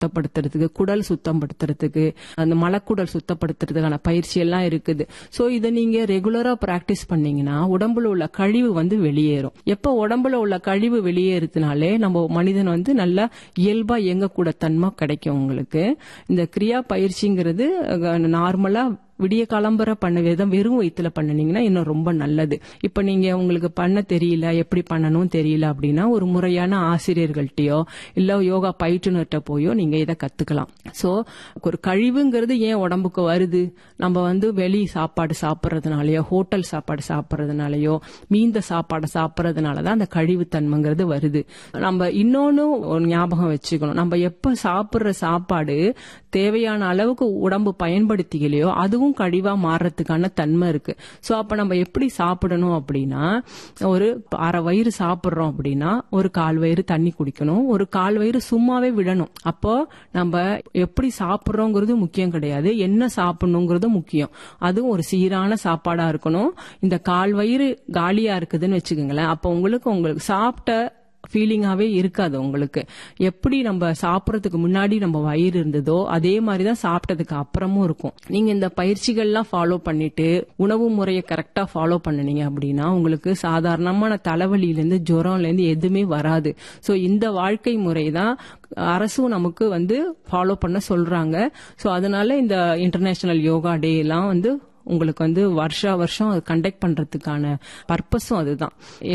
சுத்தப்படுத்துறதுக்கு குடல் சுத்தப்படுத்துறதுக்கு அந்த மலக்குடல் சுத்தப்படுத்துறதுக்கான பயிற்சி எல்லாம் இருக்குது சோ இதை நீங்க ரெகுலரா பிராக்டிஸ் பண்ணீங்கன்னா உடம்புல உள்ள கழிவு வந்து வெளியேறும் எப்ப உடம்புல உள்ள கழிவு வெளியேறதுனாலே நம்ம மனிதன் வந்து நல்லா இயல்பா இயங்கக்கூட தன்மை கிடைக்கும் உங்களுக்கு இந்த கிரியா பயிற்சிங்கிறது நார்மலா விடிய காலம்பர பண்ண விதம் வெறும் வயிற்றுல பண்ணினீங்கன்னா இன்னும் ரொம்ப நல்லது இப்ப நீங்க உங்களுக்கு பண்ண தெரியல எப்படி பண்ணணும் தெரியல அப்படின்னா ஒரு முறையான ஆசிரியர்கள்ட்டயோ இல்ல யோகா பயிற்றுனர்கிட்ட போயோ நீங்க இதை கத்துக்கலாம் சோ ஒரு கழிவுங்கிறது ஏன் உடம்புக்கு வருது நம்ம வந்து வெளி சாப்பாடு சாப்பிட்றதுனாலயோ ஹோட்டல் சாப்பாடு சாப்பிட்றதுனாலயோ மீந்த சாப்பாடு சாப்பிட்றதுனாலதான் அந்த கழிவுத்தன்மைங்கிறது வருது நம்ம இன்னொன்னு ஒரு ஞாபகம் வச்சுக்கணும் நம்ம எப்ப சாப்பிடுற சாப்பாடு தேவையான அளவுக்கு உடம்பு பயன்படுத்திக்கலையோ அதுவும் கழிவா மாறுறதுக்கான தன்மை இருக்கு சோ அப்ப நம்ம எப்படி சாப்பிடணும் அப்படின்னா ஒரு அரை வயிறு சாப்பிடுறோம் அப்படின்னா ஒரு கால் வயிறு தண்ணி குடிக்கணும் ஒரு கால் வயிறு சும்மாவே விடணும் அப்போ நம்ம எப்படி சாப்பிடுறோங்கிறது முக்கியம் கிடையாது என்ன சாப்பிடணுங்கிறது முக்கியம் அதுவும் ஒரு சீரான சாப்பாடா இருக்கணும் இந்த கால் வயிறு காலியா இருக்குதுன்னு வச்சுக்கோங்களேன் அப்போ உங்களுக்கு உங்களுக்கு சாப்பிட்ட ஃபீலிங்காவே இருக்காது உங்களுக்கு எப்படி நம்ம சாப்பிடறதுக்கு முன்னாடி நம்ம வயிறு இருந்ததோ அதே மாதிரிதான் சாப்பிட்டதுக்கு அப்புறமும் இருக்கும் நீங்க இந்த பயிற்சிகள்லாம் ஃபாலோ பண்ணிட்டு உணவு முறையை கரெக்டா ஃபாலோ பண்ணனீங்க அப்படின்னா உங்களுக்கு சாதாரணமான தலைவலியிலேருந்து ஜுரம்ல இருந்து எதுவுமே வராது சோ இந்த வாழ்க்கை முறை தான் அரசும் நமக்கு வந்து ஃபாலோ பண்ண சொல்றாங்க சோ அதனால இந்த இன்டர்நேஷனல் யோகா டே எல்லாம் வந்து உங்களுக்கு வந்து வருஷா வருஷம் அது கண்டக்ட் பண்றதுக்கான பர்பஸும் அதுதான்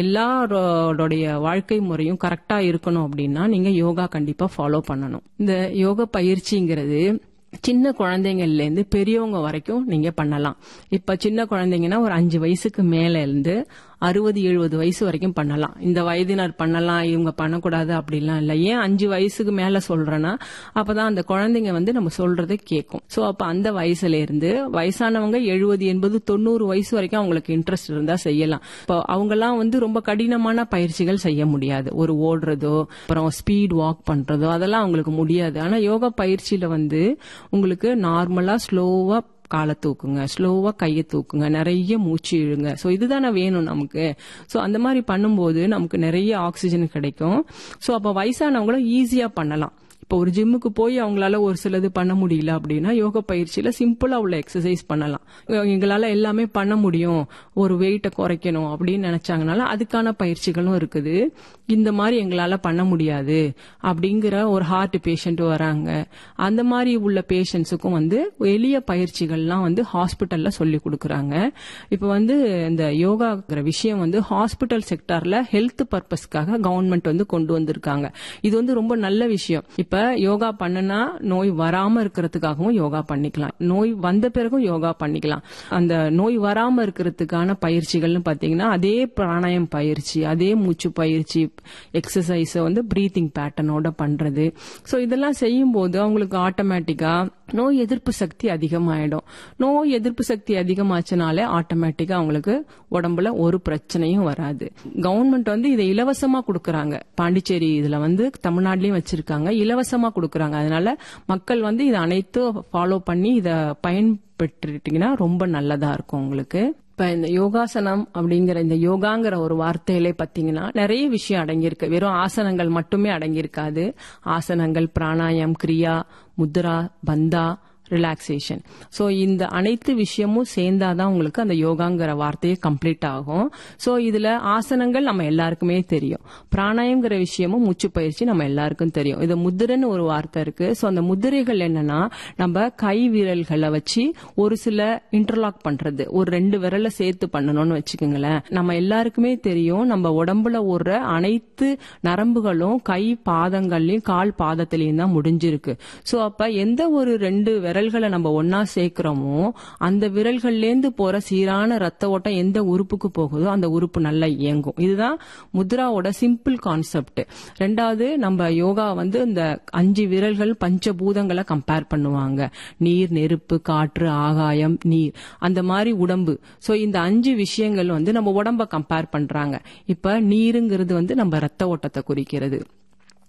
எல்லாரோடைய வாழ்க்கை முறையும் கரெக்டா இருக்கணும் அப்படின்னா நீங்க யோகா கண்டிப்பா ஃபாலோ பண்ணணும் இந்த யோக பயிற்சிங்கிறது சின்ன குழந்தைங்கள்ல இருந்து பெரியவங்க வரைக்கும் நீங்க பண்ணலாம் இப்ப சின்ன குழந்தைங்கன்னா ஒரு அஞ்சு வயசுக்கு மேல இருந்து அறுபது எழுபது வயசு வரைக்கும் பண்ணலாம் இந்த வயதினர் பண்ணலாம் இவங்க பண்ணக்கூடாது அப்படிலாம் இல்ல ஏன் அஞ்சு வயசுக்கு மேல சொல்றேன்னா அப்பதான் அந்த குழந்தைங்க வந்து நம்ம சொல்றதை கேட்கும் சோ அப்ப அந்த வயசுல இருந்து வயசானவங்க எழுபது எண்பது தொண்ணூறு வயசு வரைக்கும் அவங்களுக்கு இன்ட்ரெஸ்ட் இருந்தா செய்யலாம் இப்போ அவங்கெல்லாம் வந்து ரொம்ப கடினமான பயிற்சிகள் செய்ய முடியாது ஒரு ஓடுறதோ அப்புறம் ஸ்பீட் வாக் பண்றதோ அதெல்லாம் அவங்களுக்கு முடியாது ஆனா யோகா பயிற்சியில வந்து உங்களுக்கு நார்மலா ஸ்லோவா காலை தூக்குங்க ஸ்லோவா கையை தூக்குங்க நிறைய மூச்சு இழுங்க ஸோ இதுதானே வேணும் நமக்கு ஸோ அந்த மாதிரி பண்ணும்போது நமக்கு நிறைய ஆக்சிஜன் கிடைக்கும் ஸோ அப்போ வயசானவங்களும் ஈஸியா பண்ணலாம் இப்போ ஒரு ஜிம்முக்கு போய் அவங்களால ஒரு சிலது பண்ண முடியல அப்படின்னா யோகா பயிற்சியில சிம்பிளா உள்ள எக்ஸசைஸ் பண்ணலாம் எங்களால எல்லாமே பண்ண முடியும் ஒரு வெயிட்டை குறைக்கணும் அப்படின்னு நினைச்சாங்கனால அதுக்கான பயிற்சிகளும் இருக்குது இந்த மாதிரி எங்களால பண்ண முடியாது அப்படிங்கிற ஒரு ஹார்ட் பேஷண்ட் வராங்க அந்த மாதிரி உள்ள பேஷண்ட்ஸுக்கும் வந்து எளிய பயிற்சிகள்லாம் வந்து ஹாஸ்பிட்டல்ல சொல்லி கொடுக்கறாங்க இப்போ வந்து இந்த யோகாங்கிற விஷயம் வந்து ஹாஸ்பிட்டல் செக்டார்ல ஹெல்த் பர்பஸ்க்காக கவர்மெண்ட் வந்து கொண்டு வந்திருக்காங்க இது வந்து ரொம்ப நல்ல விஷயம் இப்ப யோகா பண்ணுனா நோய் வராம இருக்கிறதுக்காகவும் யோகா பண்ணிக்கலாம் நோய் வந்த பிறகும் யோகா பண்ணிக்கலாம் அந்த நோய் வராம இருக்கிறதுக்கான பயிற்சிகள்னு பாத்தீங்கன்னா அதே பிராணாயம் பயிற்சி அதே மூச்சு பயிற்சி எக்ஸசைஸ் வந்து பிரீத்திங் பேட்டர்னோட பண்றது சோ இதெல்லாம் செய்யும் போது அவங்களுக்கு ஆட்டோமேட்டிக்கா நோய் எதிர்ப்பு சக்தி அதிகமாயிடும் நோய் எதிர்ப்பு சக்தி அதிகமாச்சுனாலே ஆட்டோமேட்டிக்கா அவங்களுக்கு உடம்புல ஒரு பிரச்சனையும் வராது கவர்மெண்ட் வந்து இதை இலவசமா கொடுக்கறாங்க பாண்டிச்சேரி இதுல வந்து தமிழ்நாட்டிலயும் வச்சிருக்காங்க இலவசமா கொடுக்கறாங்க அதனால மக்கள் வந்து இதை அனைத்தும் ஃபாலோ பண்ணி இதை பயன்பெற்றுட்டீங்கன்னா ரொம்ப நல்லதா இருக்கும் உங்களுக்கு இப்ப இந்த யோகாசனம் அப்படிங்கிற இந்த யோகாங்கிற ஒரு வார்த்தையிலே பாத்தீங்கன்னா நிறைய விஷயம் அடங்கியிருக்கு வெறும் ஆசனங்கள் மட்டுமே அடங்கியிருக்காது ஆசனங்கள் பிராணாயம் கிரியா முத்ரா பந்தா ரிலாக்ஸேஷன் ஸோ இந்த அனைத்து விஷயமும் சேர்ந்தாதான் உங்களுக்கு அந்த யோகாங்கிற வார்த்தையே கம்ப்ளீட் ஆகும் ஸோ இதுல ஆசனங்கள் நம்ம எல்லாருக்குமே தெரியும் பிராணாயம்ங்கிற விஷயமும் மூச்சு பயிற்சி நம்ம எல்லாருக்கும் தெரியும் இது முதிரைன்னு ஒரு வார்த்தை இருக்கு ஸோ அந்த முதிரைகள் என்னன்னா நம்ம கை விரல்களை வச்சு ஒரு சில இன்டர்லாக் பண்றது ஒரு ரெண்டு விரலை சேர்த்து பண்ணணும்னு வச்சுக்கோங்களேன் நம்ம எல்லாருக்குமே தெரியும் நம்ம உடம்புல ஒரு அனைத்து நரம்புகளும் கை பாதங்கள்லயும் கால் பாதத்திலையும் தான் முடிஞ்சிருக்கு ஸோ அப்ப எந்த ஒரு ரெண்டு விரல்களை நம்ம ஒன்னா சேர்க்கிறோமோ அந்த விரல்கள்லேருந்து போற சீரான ரத்த ஓட்டம் எந்த உறுப்புக்கு போகுதோ அந்த உறுப்பு நல்லா இயங்கும் இதுதான் முத்ராவோட சிம்பிள் கான்செப்ட் ரெண்டாவது நம்ம யோகா வந்து இந்த அஞ்சு விரல்கள் பஞ்சபூதங்களை கம்பேர் பண்ணுவாங்க நீர் நெருப்பு காற்று ஆகாயம் நீர் அந்த மாதிரி உடம்பு சோ இந்த அஞ்சு விஷயங்கள் வந்து நம்ம உடம்ப கம்பேர் பண்றாங்க இப்ப நீருங்கிறது வந்து நம்ம ரத்த ஓட்டத்தை குறிக்கிறது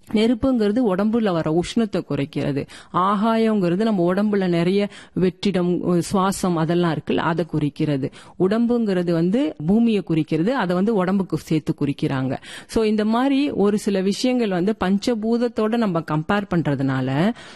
நெருப்புங்கிறது உடம்புல வர உஷ்ணத்தை குறைக்கிறது ஆகாயங்கிறது நம்ம உடம்புல நிறைய வெற்றிடம் சுவாசம் அதெல்லாம் இருக்குல்ல அதை குறிக்கிறது உடம்புங்கிறது வந்து பூமியை குறிக்கிறது அதை வந்து உடம்புக்கு சேர்த்து குறிக்கிறாங்க சோ இந்த மாதிரி ஒரு சில விஷயங்கள் வந்து பஞ்சபூதத்தோட நம்ம கம்பேர் பண்றதுனால